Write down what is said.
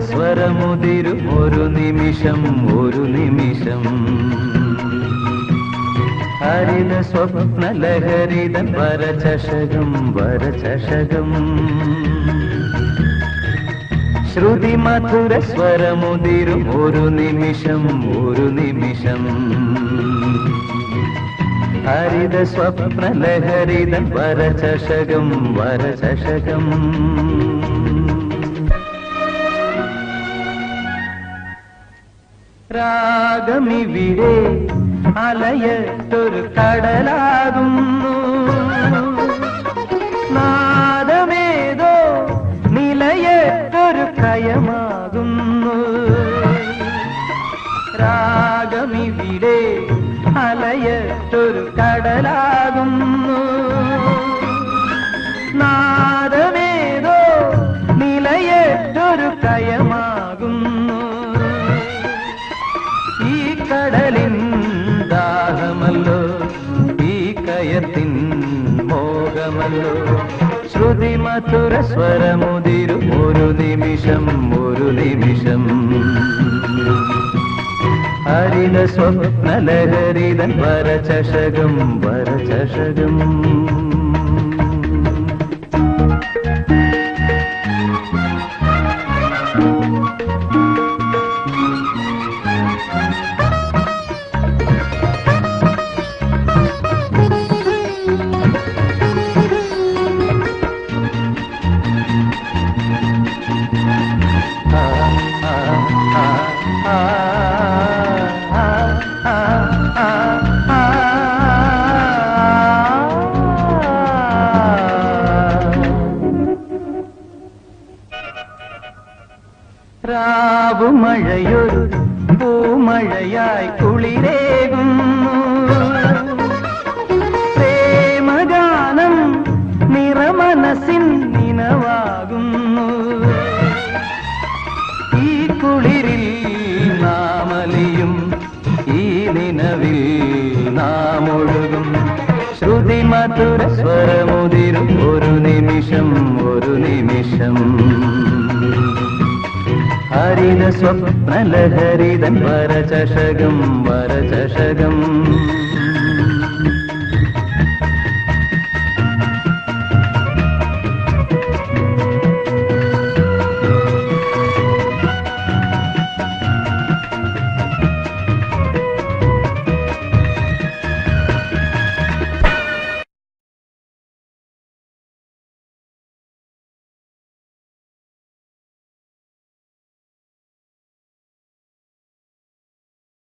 സ്വരമുതിരും ഒരു നിമിഷം ഒരു നിമിഷം ഹരിത സ്വപ്ന ലഹരിത വരചഷകം വരചഷകം ശ്രുതി മധുര സ്വരമുതിരും ഒരു നിമിഷം ഒരു നിമിഷം ഹരിത സ്വപ്ന ലഹരിത വരചഷകം വരചഷകം രാഗമിവിടെ അലയത്തൊരു കടലാകുന്നു നാദമേതോ നിലയത്തൊരു കയമാകുന്നു രാഗമിവിടെ അലയത്തൊരു കടലാകുന്നു നാദമേതോ നിലയത്തൊരു കയമാകുന്നു ഈ കടലിൻ ദാഹമല്ലോ ഈ കയത്തിൻ മോഹമല്ലോ ശ്രുതി മധുര സ്വരമുതിരും ഒരു നിമിഷം ഒരു നിമിഷം ഹരിത സ്വപ്ന ലഹരിത വരചഷകം വരചഷകം രാവുമഴയൊരു പൂമഴയായി കുളിരേകുന്നു പ്രേമഗാനം നിറമനസിൻ നിനവാകുന്നു ഈ കുളിരിൽ നാമലിയും ഈ നിലവിൽ നാം ഒഴുകും ശ്രുതി മധുര സ്വരമുതിരും ഒരു നിമിഷം ഒരു നിമിഷം ഹരിത സ്വപ്ന ലഹരിതൻ വരചഷകം വരചഷകം